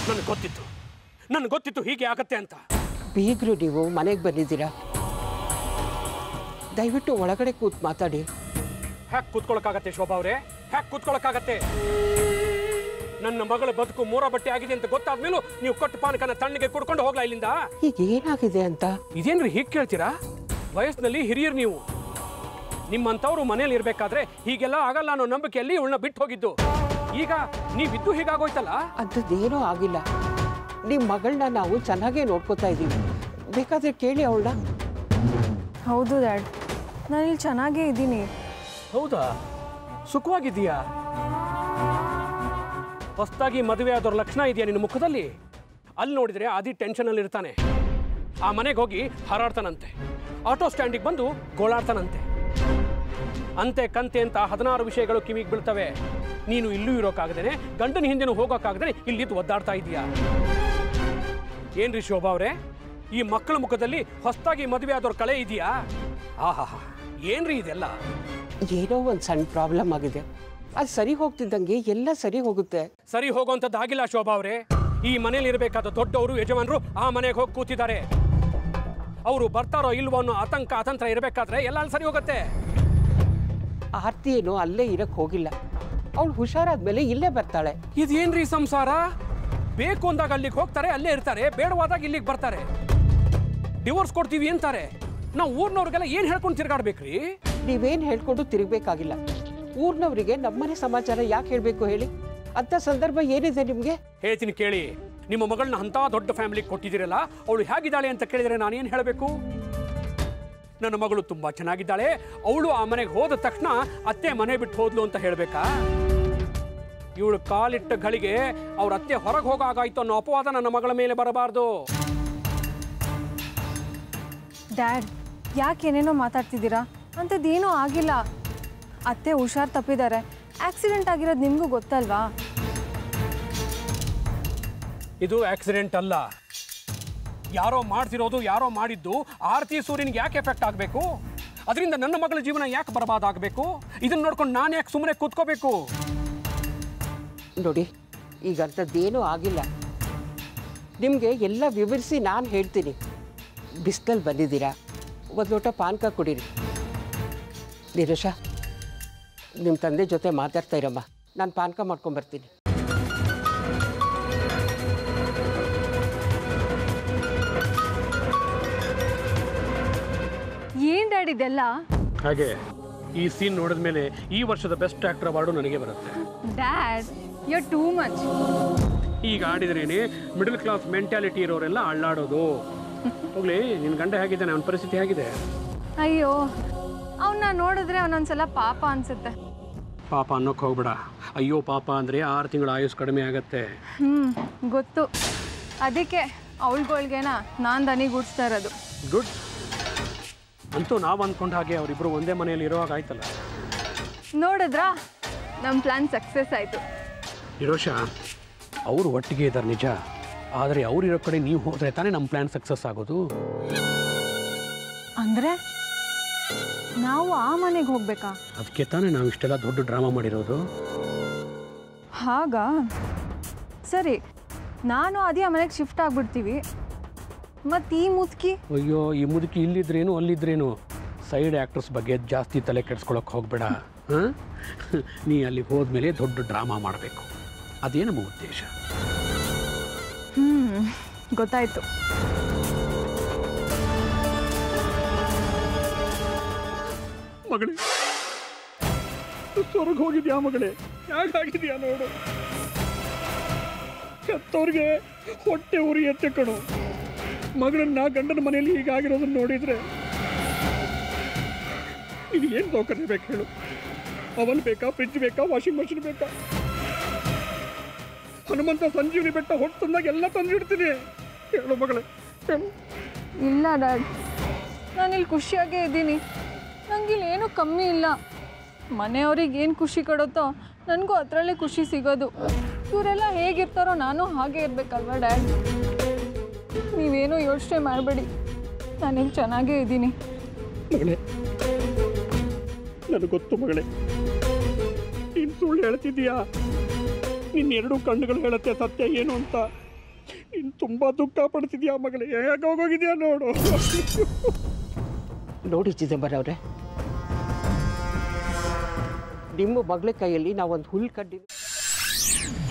ನನಗೆ ಗೊತ್ತಿತ್ತು ನನಗೆ ಗೊತ್ತಿತ್ತು ಹೀಗೆ ಆಗತ್ತೆ ಅಂತ ಬೀಗರು ನೀವು ಮನೆಗೆ ಬಂದಿದ್ದೀರಾ ದಯವಿಟ್ಟು ಒಳಗಡೆ ಕೂತ್ ಮಾತಾಡಿ ಹ್ಯಾಕ್ ಕೂತ್ಕೊಳಕ್ಕಾಗತ್ತೆ ಶೋಭಾ ಅವರೇ ಹ್ಯಾಕ್ ಕೂತ್ಕೊಳಕ್ಕಾಗತ್ತೆ ನನ್ನ ಮಗಳ ಬದುಕು ಮೂರ ಬಟ್ಟೆ ಆಗಿದೆ ಅಂತ ಗೊತ್ತಾದ್ಮೇಲೂ ನೀವು ಕೊಟ್ಟು ಪಾನಕನ ತಣ್ಣಗೆ ಕುಡ್ಕೊಂಡು ಹೋಗ್ಲಾ ಇಲ್ಲಿಂದ ಈಗ ಏನಾಗಿದೆ ಅಂತ ಇದೇನ್ರಿ ಹೀಗೆ ಕೇಳ್ತೀರಾ ವಯಸ್ಸಿನಲ್ಲಿ ಹಿರಿಯರು ನೀವು ನಿಮ್ಮಂಥವ್ರು ಮನೇಲಿ ಇರ್ಬೇಕಾದ್ರೆ ಹೀಗೆಲ್ಲ ಆಗಲ್ಲ ಅನ್ನೋ ನಂಬಿಕೆಯಲ್ಲಿ ಇವಳನ್ನ ಬಿಟ್ಟು ಹೋಗಿದ್ದು ಈಗ ನೀವಿದ್ದು ಹೀಗಾಗೋಯ್ತಲ್ಲ ಅಂಥದ್ದೇನೂ ಆಗಿಲ್ಲ ನಿಮ್ಮ ಮಗಳನ್ನ ನಾವು ಚೆನ್ನಾಗೇ ನೋಡ್ಕೋತಾ ಇದ್ದೀವಿ ಬೇಕಾದ್ರೆ ಕೇಳಿ ಅವಳನ್ನ ಹೌದು ಡ್ಯಾಡ್ ನಾನು ಇಲ್ಲಿ ಚೆನ್ನಾಗೇ ಇದ್ದೀನಿ ಹೌದಾ ಸುಖವಾಗಿದ್ದೀಯಾ ಹೊಸದಾಗಿ ಮದುವೆ ಆದವ್ರ ಲಕ್ಷಣ ಇದೆಯಾ ನಿನ್ನ ಮುಖದಲ್ಲಿ ಅಲ್ಲಿ ನೋಡಿದ್ರೆ ಆದಿ ಟೆನ್ಷನಲ್ಲಿ ಇರ್ತಾನೆ ಆ ಮನೆಗೆ ಹೋಗಿ ಹಾರಾಡ್ತಾನಂತೆ ಆಟೋ ಸ್ಟ್ಯಾಂಡಿಗೆ ಬಂದು ಗೋಳಾಡ್ತಾನಂತೆ ಅಂತೆ ಕಂತೆ ಅಂತ ಹದಿನಾರು ವಿಷಯಗಳು ಕಿವಿಗೆ ಬೀಳ್ತವೆ ನೀನು ಇಲ್ಲೂ ಇರೋಕ್ಕಾಗದೇನೆ ಗಂಡನ ಹಿಂದೆನೂ ಹೋಗೋಕ್ಕಾಗದೇನೆ ಇಲ್ಲಿದ್ದು ಒದ್ದಾಡ್ತಾ ಇದೀಯಾ ಏನ್ರಿ ಶೋಭಾ ಅವರೇ ಈ ಮಕ್ಕಳ ಮುಖದಲ್ಲಿ ಹೊಸದಾಗಿ ಮದುವೆ ಆದವ್ರ ಕಳೆ ಇದೆಯಾ ಆಹಾ ಏನ್ರಿ ಇದೆಲ್ಲ ಏನೋ ಒಂದು ಸಣ್ಣ ಪ್ರಾಬ್ಲಮ್ ಆಗಿದೆ ಅದು ಸರಿ ಹೋಗ್ತಿದ್ದಂಗೆ ಎಲ್ಲ ಸರಿ ಹೋಗುತ್ತೆ ಸರಿ ಹೋಗುವಂಥದ್ದು ಆಗಿಲ್ಲ ಶೋಭಾ ಅವರೇ ಈ ಮನೇಲಿ ಇರಬೇಕಾದ ದೊಡ್ಡವರು ಯಜಮಾನರು ಆ ಮನೆಗೆ ಹೋಗಿ ಕೂತಿದ್ದಾರೆ ಅವರು ಬರ್ತಾರೋ ಇಲ್ವೋ ಅನ್ನೋ ಆತಂಕ ಅತಂತ್ರ ಇರಬೇಕಾದ್ರೆ ಎಲ್ಲ ಅಲ್ಲಿ ಸರಿ ಹೋಗುತ್ತೆ ಆರ್ತಿ ಏನು ಅಲ್ಲೇ ಇರಕ್ಕೆ ಹೋಗಿಲ್ಲ ಅವಳು ಹುಷಾರಾದ್ಮೇಲೆ ಇಲ್ಲೇ ಬರ್ತಾಳೆ ಇದೇನ್ರಿ ಸಂಸಾರ ಬೇಕು ಅಂದಾಗ ಅಲ್ಲಿಗೆ ಹೋಗ್ತಾರೆ ಅಲ್ಲೇ ಇರ್ತಾರೆ ಬೇಡವಾದಾಗ ಇಲ್ಲಿಗೆ ಬರ್ತಾರೆ ಡಿವೋರ್ಸ್ ಕೊಡ್ತೀವಿ ಅಂತಾರೆ ನಾವು ಊರ್ನವ್ರಿಗೆಲ್ಲ ಏನ್ ಹೇಳ್ಕೊಂಡು ತಿರ್ಗಾಡ್ಬೇಕ್ರಿ ನೀವೇನು ಹೇಳ್ಕೊಂಡು ತಿರುಗಬೇಕಾಗಿಲ್ಲ ಊರ್ನವರಿಗೆ ನಮ್ಮನೆ ಸಮಾಚಾರ ಯಾಕೆ ಹೇಳಬೇಕು ಹೇಳಿ ಅಂಥ ಸಂದರ್ಭ ಏನಿದೆ ನಿಮಗೆ ಹೇಳ್ತೀನಿ ಕೇಳಿ ನಿಮ್ಮ ಮಗಳನ್ನ ಅಂತ ದೊಡ್ಡ ಫ್ಯಾಮಿಲಿಗೆ ಕೊಟ್ಟಿದ್ದೀರಲ್ಲ ಅವಳು ಹೇಗಿದ್ದಾಳೆ ಅಂತ ಕೇಳಿದ್ರೆ ನಾನೇನು ಹೇಳಬೇಕು ನನ್ನ ಮಗಳು ತುಂಬಾ ಚೆನ್ನಾಗಿದ್ದಾಳೆ ಅವಳು ಆ ಮನೆಗೆ ಹೋದ ತಕ್ಷಣ ಅತ್ತೆ ಮನೆ ಬಿಟ್ಟು ಹೋದ್ಲು ಅಂತ ಹೇಳಬೇಕಾ ಇವಳು ಕಾಲಿಟ್ಟ ಗಳಿಗೆ ಅವ್ರ ಅತ್ತೆ ಹೊರಗೆ ಹೋಗಾಗಾಯ್ತು ಅನ್ನೋ ಅಪವಾದ ನನ್ನ ಮಗಳ ಮೇಲೆ ಬರಬಾರ್ದು ಡ್ಯಾಡ್ ಯಾಕೆ ಏನೇನೋ ಮಾತಾಡ್ತಿದ್ದೀರಾ ಅಂಥದ್ದೇನೂ ಆಗಿಲ್ಲ ಅತ್ತೆ ಹುಷಾರ್ ತಪ್ಪಿದ್ದಾರೆ ಆಕ್ಸಿಡೆಂಟ್ ಆಗಿರೋದು ನಿಮಗೂ ಗೊತ್ತಲ್ವಾ ಇದು ಆಕ್ಸಿಡೆಂಟ್ ಅಲ್ಲ ಯಾರೋ ಮಾಡ್ತಿರೋದು ಯಾರೋ ಮಾಡಿದ್ದು ಆರತಿ ಸೂರ್ಯನಿಗೆ ಯಾಕೆ ಎಫೆಕ್ಟ್ ಆಗಬೇಕು ಅದರಿಂದ ನನ್ನ ಮಗಳ ಜೀವನ ಯಾಕೆ ಬರಬಾದಾಗಬೇಕು ಇದನ್ನ ನೋಡ್ಕೊಂಡು ನಾನು ಯಾಕೆ ಸುಮ್ಮನೆ ಕೂತ್ಕೋಬೇಕು ನೋಡಿ ಈಗ ಅಂಥದ್ದೇನೂ ಆಗಿಲ್ಲ ನಿಮಗೆ ಎಲ್ಲ ವಿವರಿಸಿ ನಾನು ಹೇಳ್ತೀನಿ ಬಿಸ್ಲಲ್ಲಿ ಬಂದಿದ್ದೀರಾ ಒಂದು ಲೋಟ ಪಾನಕ ಕುಡೀರಿ ನೀರಶ ನಿಮ್ಮ ತಂದೆ ಜೊತೆ ಮಾತಾಡ್ತಾ ಇರಮ್ಮ ನಾನು ಪಾನಕ ಮಾಡ್ಕೊಂಬರ್ತೀನಿ ಏನು ಡ್ಯಾಡ್ ಇದೆಲ್ಲ ಹಾಗೆ ಈ ಸೀನ್ ನೋಡಿದ ಮೇಲೆ ಈ ವರ್ಷದ ಬೆಸ್ಟ್ ಆಕ್ಟರ್ ಅವಾರ್ಡು ನನಗೆ ಬರುತ್ತೆ ಡ್ಯಾಡ್ ಯು ಟೂ ಮಚ್ ಈಗ ಆಡಿದ್ರೇನೆ ಮಿಡಲ್ ಕ್ಲಾಸ್ ಮೆಂಟ್ಯಾಲಿಟಿ ಇರೋರೆಲ್ಲ ಅಳ್ಳಾಡೋದು ಹೋಗ್ಲಿ ನಿನ್ನ ಗಂಡ ಹೇಗಿದ್ದಾನೆ ಅವನ ಪರಿಸ್ಥಿತಿ ಹೇಗಿದೆ ಅಯ್ಯೋ ಅವನ್ನ ನೋಡಿದ್ರೆ ಅವನೊಂದ್ಸಲ ಪಾಪ ಅನ್ಸುತ್ತೆ ಪಾಪ ಅನ್ನೋಕೆ ಹೋಗ್ಬೇಡ ಅಯ್ಯೋ ಪಾಪ ಅಂದರೆ ಆರು ತಿಂಗಳ ಆಯುಸ್ ಕಡಿಮೆ ಆಗತ್ತೆ ಹ್ಞೂ ಗೊತ್ತು ಅದಕ್ಕೆ ಅವಳುಗಳ್ಗೆನ ನಾನು ದನಿಗೂಡಿಸ್ತಾ ಇರೋದು ಗುಡ್ ಅಂತೂ ನಾವು ಅಂದ್ಕೊಂಡ ಹಾಗೆ ಅವರಿಬ್ಬರು ಒಂದೇ ಮನೆಯಲ್ಲಿ ಇರೋವಾಗ ಆಯ್ತಲ್ಲ ನೋಡಿದ್ರಾ ನಮ್ಮ ಪ್ಲ್ಯಾನ್ ಸಕ್ಸಸ್ ಆಯಿತು ನಿರೋಷ ಅವರು ಒಟ್ಟಿಗೆ ಇದ್ದಾರೆ ನಿಜ ಆದರೆ ಅವ್ರಿರೋ ಕಡೆ ನೀವು ಹೋದರೆ ತಾನೇ ನಮ್ಮ ಪ್ಲ್ಯಾನ್ ಸಕ್ಸಸ್ ಆಗೋದು ಅಂದರೆ ನಾವು ಆ ಮನೆಗೆ ಹೋಗ್ಬೇಕಾ ಅದಕ್ಕೆ ತಾನೇ ನಾವು ಇಷ್ಟೆಲ್ಲ ದೊಡ್ಡ ಡ್ರಾಮಾ ಮಾಡಿರೋದು ಹಾಗಾ ಸರಿ ನಾನು ಅದೇ ಆ ಮನೆಗೆ ಶಿಫ್ಟ್ ಆಗಿಬಿಡ್ತೀವಿ ಮತ್ತು ಈ ಮುದುಕಿ ಅಯ್ಯೋ ಈ ಮುದುಕಿ ಇಲ್ಲಿದ್ರೇನು ಅಲ್ಲಿದ್ರೇನು ಸೈಡ್ ಆ್ಯಕ್ಟರ್ಸ್ ಬಗ್ಗೆ ಜಾಸ್ತಿ ತಲೆ ಕೆಡ್ಸ್ಕೊಳಕ್ಕೆ ಹೋಗಬೇಡ ಹಾಂ ನೀ ಅಲ್ಲಿ ಹೋದ್ಮೇಲೆ ದೊಡ್ಡ ಡ್ರಾಮಾ ಮಾಡಬೇಕು ಅದೇ ನಮ್ಮ ಉದ್ದೇಶ ಹ್ಞೂ ಗೊತ್ತಾಯ್ತು ಮಗಳೇ ಸ್ವರ್ಗ ಹೋಗಿದ್ಯಾ ಮಗಳೇ ಹೇಗಾಗಿದ್ಯಾ ನೋಡು ಕೆತ್ತವ್ರಿಗೆ ಹೊಟ್ಟೆ ಉರಿ ಎತ್ತೆ ಕಣು ಮಗಳನ್ನ ಗಂಡನ ಮನೆಯಲ್ಲಿ ಹೀಗಾಗಿರೋದನ್ನ ನೋಡಿದ್ರೆ ಇದು ಏನು ಸೌಕರ್ಯ ಬೇಕು ಹೇಳು ಅವನ್ ಬೇಕಾ ಫ್ರಿಜ್ ಬೇಕಾ ವಾಷಿಂಗ್ ಮಷಿನ್ ಬೇಕಾ ಹನುಮಂತ ಸಂಜೀವನಿ ಬೆಟ್ಟ ಹೊಟ್ಟು ತಂದಾಗ ಎಲ್ಲ ತಂದಿಡ್ತೀನಿ ಹೇಳು ಮಗಳೇ ಹೇಳು ಇಲ್ಲ ಡ್ಯಾಡ್ ನಾನಿಲ್ಲಿ ಖುಷಿಯಾಗೇ ಇದ್ದೀನಿ ನನಗಿಲ್ಲಿ ಏನೂ ಕಮ್ಮಿ ಇಲ್ಲ ಮನೆಯವ್ರಿಗೆ ಏನು ಖುಷಿ ಕೊಡುತ್ತೋ ನನಗೂ ಅದರಲ್ಲೇ ಖುಷಿ ಸಿಗೋದು ಇವರೆಲ್ಲ ಹೇಗಿರ್ತಾರೋ ನಾನು ಹಾಗೆ ಇರಬೇಕಲ್ವ ಡ್ಯಾಡ್ ನೀವೇನೂ ಯೋಚನೆ ಮಾಡಬೇಡಿ ನಾನಿಲ್ಲಿ ಚೆನ್ನಾಗೇ ಇದ್ದೀನಿ ಮಗಳೇ ನನಗೆ ಗೊತ್ತು ಮಗಳೇ ನೀನು ಸುಳ್ಳು ಹೇಳ್ತಿದ್ದೀಯಾ ನಿನ್ನ ಎರಡು ಕಣ್ಣುಗಳು ಹೇಳುತ್ತೆ ಸತ್ಯ ಏನು ಅಂತ ನೀನು ತುಂಬ ದುಃಖ ಪಡ್ತಿದ್ಯಾ ಮಗಳೇ ಹೇಗೆ ಹೋಗೋಗಿದ್ಯಾ ನೋಡು ನೋಡಿ ಚಿದಂಬರ ಅವರೇ ನಿಮ್ಮ ಮಗಳ ಕೈಯಲ್ಲಿ ನಾವೊಂದು ಹುಲ್ ಕಡ್ಡಿ